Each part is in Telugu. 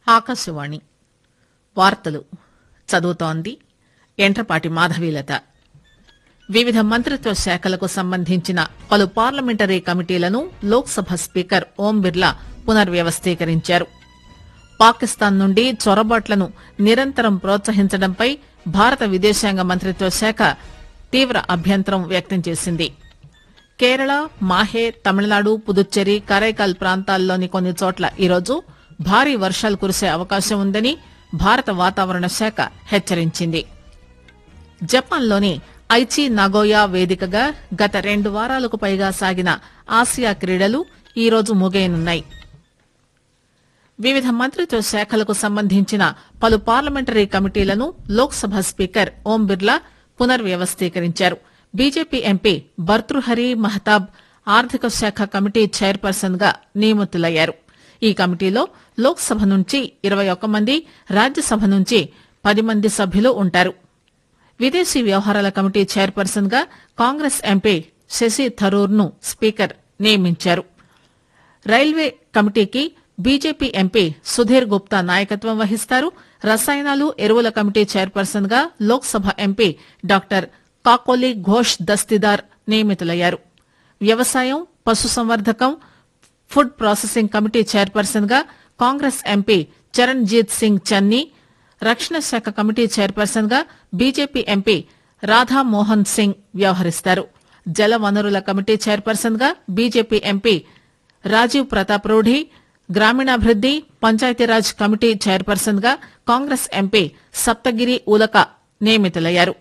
ఆకాశవాణి వార్తలు చదువుతోంది ఎంట్రపాటి మాధవీలత వివిధ మంత్రిత్వ శాఖలకు సంబంధించిన పలు పార్లమెంటరీ కమిటీలను లోక్సభ స్పీకర్ ఓం బిర్లా పునర్వ్యవస్థీకరించారు పాకిస్తాన్ నుండి చొరబాట్లను నిరంతరం ప్రోత్సహించడంపై భారత విదేశాంగ మంత్రిత్వ శాఖ తీవ్ర అభ్యంతరం వ్యక్తం చేసింది కేరళ మాహే తమిళనాడు పుదుచ్చేరి కరైకాల్ ప్రాంతాల్లోని కొన్ని చోట్ల ఈరోజు భారీ వర్షాలు కురిసే అవకాశం ఉందని భారత వాతావరణ శాఖ హెచ్చరించింది జపాన్లోని ఐచి నగోయా వేదికగా గత రెండు వారాలకు పైగా సాగిన ఆసియా క్రీడలు ఈరోజు ముగియనున్నాయి వివిధ మంత్రిత్వ శాఖలకు సంబంధించిన పలు పార్లమెంటరీ కమిటీలను లోక్సభ స్పీకర్ ఓం బిర్లా పునర్వ్యవస్థీకరించారు బీజేపీ ఎంపీ భర్తృహరి మహతాబ్ ఆర్థిక శాఖ కమిటీ చైర్పర్సన్ గా నియమితులయ్యారు ఈ కమిటీలో లోక్సభ నుంచి ఇరవై ఒక్క మంది రాజ్యసభ నుంచి పది మంది సభ్యులు ఉంటారు విదేశీ వ్యవహారాల కమిటీ చైర్పర్సన్ గా కాంగ్రెస్ ఎంపీ శశి థరూర్ ను స్పీకర్ నియమించారు రైల్వే కమిటీకి బీజేపీ ఎంపీ సుధీర్ గుప్తా నాయకత్వం వహిస్తారు రసాయనాలు ఎరువుల కమిటీ చైర్పర్సన్ గా లోక్సభ ఎంపీ డాక్టర్ కాకోలి ఘోష్ దస్తిదార్ నియమితులయ్యారు వ్యవసాయం పశుసంవర్ధకం ఫుడ్ ప్రాసెసింగ్ కమిటీ చైర్పర్సన్ గా కాంగ్రెస్ ఎంపీ చరణ్జీత్ సింగ్ చన్నీ రక్షణ శాఖ కమిటీ చైర్పర్సన్ గా బీజేపీ ఎంపీ రాధామోహన్ సింగ్ వ్యవహరిస్తారు జల వనరుల కమిటీ చైర్పర్సన్ గా బీజేపీ ఎంపీ రాజీవ్ ప్రతాప్ రూఢి గ్రామీణాభివృద్ది పంచాయతీరాజ్ కమిటీ చైర్పర్సన్ గా కాంగ్రెస్ ఎంపీ సప్తగిరి ఉలక నియమితులయ్యారు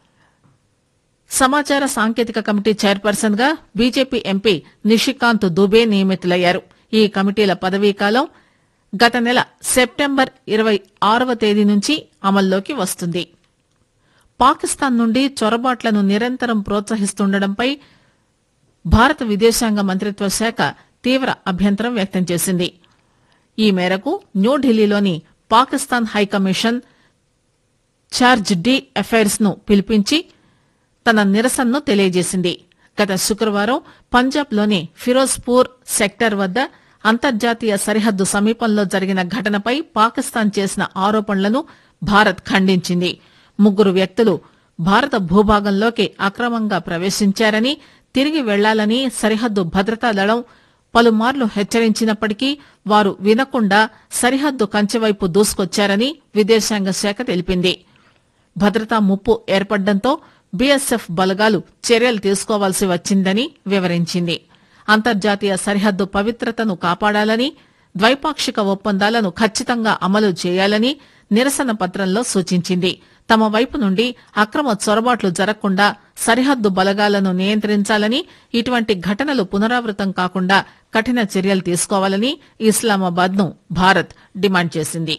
సమాచార సాంకేతిక కమిటీ చైర్పర్సన్ గా బీజేపీ ఎంపీ నిషికాంత్ దుబే నియమితులయ్యారు ఈ కమిటీల పదవీకాలం గత నెల సెప్టెంబర్ ఇరవై ఆరవ తేదీ నుంచి అమల్లోకి వస్తుంది పాకిస్తాన్ నుండి చొరబాట్లను నిరంతరం ప్రోత్సహిస్తుండటంపై భారత విదేశాంగ మంత్రిత్వ శాఖ తీవ్ర అభ్యంతరం వ్యక్తం చేసింది ఈ మేరకు న్యూఢిల్లీలోని Pakistan high commission charge d' affaires ను పిలిపించి తన నిరసనను తెలియజేసింది గత శుక్రవారం పంజాబ్లోని ఫిరోజ్పూర్ సెక్టర్ వద్ద అంతర్జాతీయ సరిహద్దు సమీపంలో జరిగిన ఘటనపై పాకిస్తాన్ చేసిన ఆరోపణలను భారత్ ఖండించింది ముగ్గురు వ్యక్తులు భారత భూభాగంలోకి అక్రమంగా ప్రవేశించారని తిరిగి వెళ్లాలని సరిహద్దు భద్రతా దళం పలుమార్లు హెచ్చరించినప్పటికీ వారు వినకుండా సరిహద్దు కంచెవైపు దూసుకొచ్చారని విదేశాంగ శాఖ తెలిపింది భద్రతా ముప్పు ఏర్పడడంతో బీఎస్ఎఫ్ బలగాలు చర్యలు తీసుకోవాల్సి వచ్చిందని వివరించింది అంతర్జాతీయ సరిహద్దు పవిత్రతను కాపాడాలని ద్వైపాక్షిక ఒప్పందాలను ఖచ్చితంగా అమలు చేయాలని నిరసన పత్రంలో సూచించింది తమ వైపు నుండి అక్రమ చొరబాట్లు జరగకుండా సరిహద్దు బలగాలను నియంత్రించాలని ఇటువంటి ఘటనలు పునరావృతం కాకుండా కఠిన చర్యలు తీసుకోవాలని ఇస్లామాబాద్ ను భారత్ డిమాండ్ చేసింది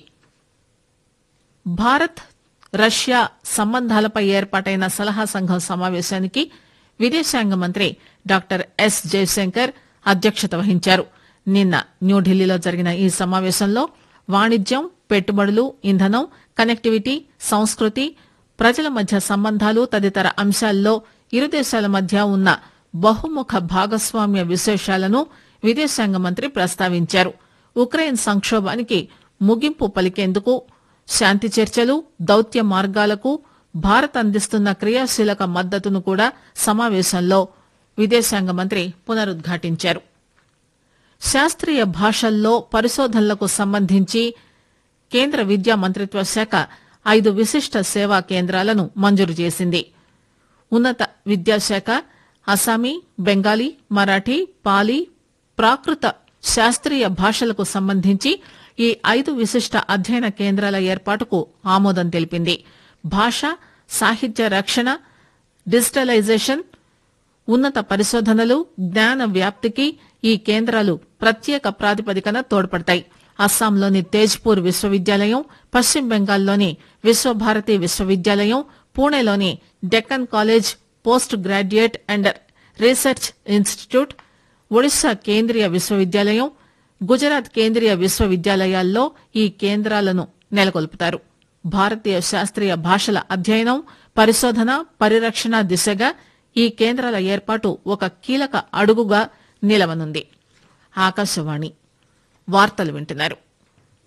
భారత్ రష్యా సంబంధాలపై ఏర్పాటైన సలహా సంఘం సమావేశానికి విదేశాంగ మంత్రి డాక్టర్ ఎస్ జయశంకర్ అధ్యక్షత వహించారు నిన్న న్యూఢిల్లీలో జరిగిన ఈ సమావేశంలో వాణిజ్యం పెట్టుబడులు ఇంధనం కనెక్టివిటీ సంస్కృతి ప్రజల మధ్య సంబంధాలు తదితర అంశాల్లో ఇరు దేశాల మధ్య ఉన్న బహుముఖ భాగస్వామ్య విశేషాలను విదేశాంగ మంత్రి ప్రస్తావించారు ఉక్రెయిన్ సంక్షోభానికి ముగింపు పలికేందుకు శాంతి చర్చలు దౌత్య మార్గాలకు భారత్ అందిస్తున్న క్రియాశీలక మద్దతును కూడా సమావేశంలో విదేశాంగ మంత్రి పునరుద్ఘాటించారు శాస్త్రీయ భాషల్లో పరిశోధనలకు సంబంధించి కేంద్ర విద్యా మంత్రిత్వ శాఖ ఐదు విశిష్ట సేవా కేంద్రాలను మంజూరు చేసింది ఉన్నత విద్యాశాఖ అస్సామీ బెంగాలీ మరాఠీ పాలీ ప్రాకృత శాస్త్రీయ భాషలకు సంబంధించి ఈ ఐదు విశిష్ట అధ్యయన కేంద్రాల ఏర్పాటుకు ఆమోదం తెలిపింది భాష సాహిత్య రక్షణ డిజిటలైజేషన్ ఉన్నత పరిశోధనలు జ్ఞాన వ్యాప్తికి ఈ కేంద్రాలు ప్రత్యేక ప్రాతిపదికన తోడ్పడతాయి అస్సాంలోని తేజ్పూర్ విశ్వవిద్యాలయం పశ్చిమ బెంగాల్లోని విశ్వభారతి విశ్వవిద్యాలయం పూణేలోని Deccan college post graduate and research institute Odisha కేంద్రీయ విశ్వవిద్యాలయం గుజరాత్ కేంద్రీయ విశ్వవిద్యాలయాల్లో ఈ కేంద్రాలను నెలకొల్పుతారు భారతీయ శాస్త్రీయ భాషల అధ్యయనం పరిశోధన పరిరక్షణ దిశగా ఈ కేంద్రాల ఏర్పాటు ఒక కీలక అడుగుగా నిలవనుంది ఆకాశవాణి వార్తలు వింటున్నారు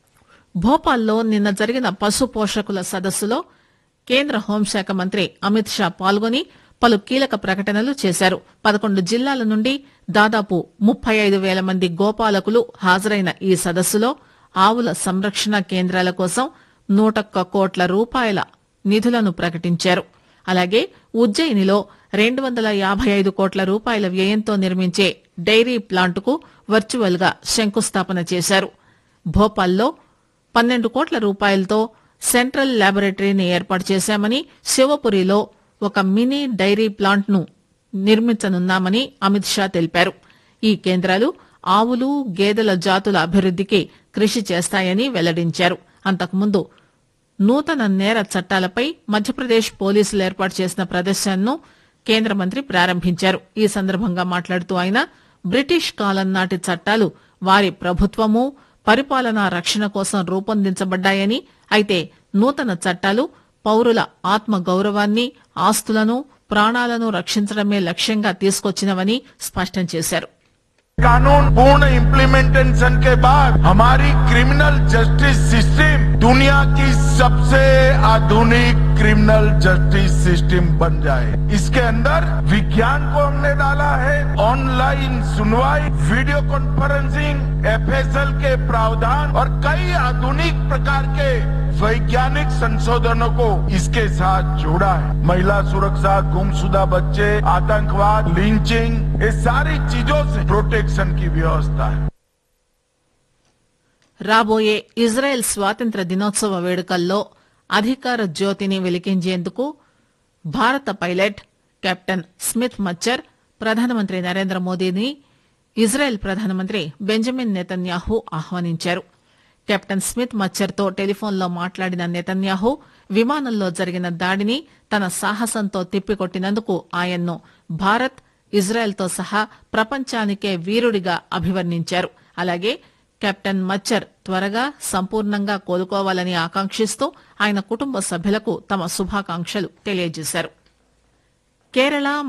భోపాల్లో నిన్న జరిగిన పశు పోషకుల సదస్సులో కేంద్ర హోంశాఖ మంత్రి అమిత్ షా పాల్గొని పలు కీలక ప్రకటనలు చేశారు పదకొండు జిల్లాల నుండి దాదాపు ముప్పై ఐదు వేల మంది గోపాలకులు హాజరైన ఈ సదస్సులో ఆవుల సంరక్షణ కేంద్రాల కోసం నూటొక్క కోట్ల రూపాయల నిధులను ప్రకటించారు అలాగే ఉజ్జయినిలో రెండు వందల యాభై ఐదు కోట్ల రూపాయల వ్యయంతో నిర్మించే డైరీ ప్లాంటుకు వర్చువల్ గా శంకుస్థాపన చేశారు భోపాల్లో పన్నెండు కోట్ల రూపాయలతో సెంట్రల్ ల్యాబొరేటరీని ఏర్పాటు చేశామని శివపురిలో ఒక మినీ డైరీ ప్లాంట్ ను నిర్మించనున్నామని అమిత్ షా తెలిపారు ఈ కేంద్రాలు ఆవులు గేదెల జాతుల అభివృద్దికి కృషి చేస్తాయని వెల్లడించారు అంతకుముందు నూతన నేర చట్టాలపై మధ్యప్రదేశ్ పోలీసులు ఏర్పాటు చేసిన ప్రదర్శనను కేంద్ర మంత్రి ప్రారంభించారు ఈ సందర్భంగా మాట్లాడుతూ ఆయన బ్రిటిష్ కాలం నాటి చట్టాలు వారి ప్రభుత్వము పరిపాలనా రక్షణ కోసం రూపొందించబడ్డాయని అయితే నూతన చట్టాలు పౌరుల ఆత్మ గౌరవాన్ని ఆస్తులను ప్రాణాలను రక్షించడమే లక్ష్యంగా తీసుకొచ్చినవని స్పష్టం చేశారు कानून पूर्ण इम्प्लीमेंटेशन के बाद हमारी क्रिमिनल जस्टिस सिस्टम दुनिया की सबसे आधुनिक क्रिमिनल जस्टिस सिस्टम बन जाए इसके अंदर विज्ञान को हमने डाला है ऑनलाइन सुनवाई वीडियो कॉन्फ्रेंसिंग एफएसएल के प्रावधान और कई आधुनिक प्रकार के वैज्ञानिक संशोधनों को इसके साथ जोड़ा है महिला सुरक्षा गुमशुदा बच्चे आतंकवाद लिंचिंग ये सारी चीजों से प्रोटेक्शन की व्यवस्था है రాబోయే ఇజ్రాయెల్ స్వాతంత్ర దినోత్సవ వేడుకల్లో అధికార జ్యోతిని వెలిగించేందుకు భారత పైలట్ కెప్టెన్ స్మిత్ మచ్చర్ ప్రధానమంత్రి నరేంద్ర మోదీని ఇజ్రాయెల్ ప్రధానమంత్రి బెంజమిన్ నెతన్యాహు ఆహ్వానించారు కెప్టెన్ స్మిత్ మచ్చర్తో టెలిఫోన్లో మాట్లాడిన నెతన్యాహు విమానంలో జరిగిన దాడిని తన సాహసంతో తిప్పికొట్టినందుకు ఆయన్ను భారత్ ఇజ్రాయెల్తో సహా ప్రపంచానికే వీరుడిగా అభివర్ణించారు అలాగే కెప్టెన్ మచ్చర్ త్వరగా సంపూర్ణంగా కోలుకోవాలని ఆకాంక్షిస్తూ ఆయన కుటుంబ సభ్యులకు తమ శుభాకాంక్షలు తెలియజేశారు కేరళ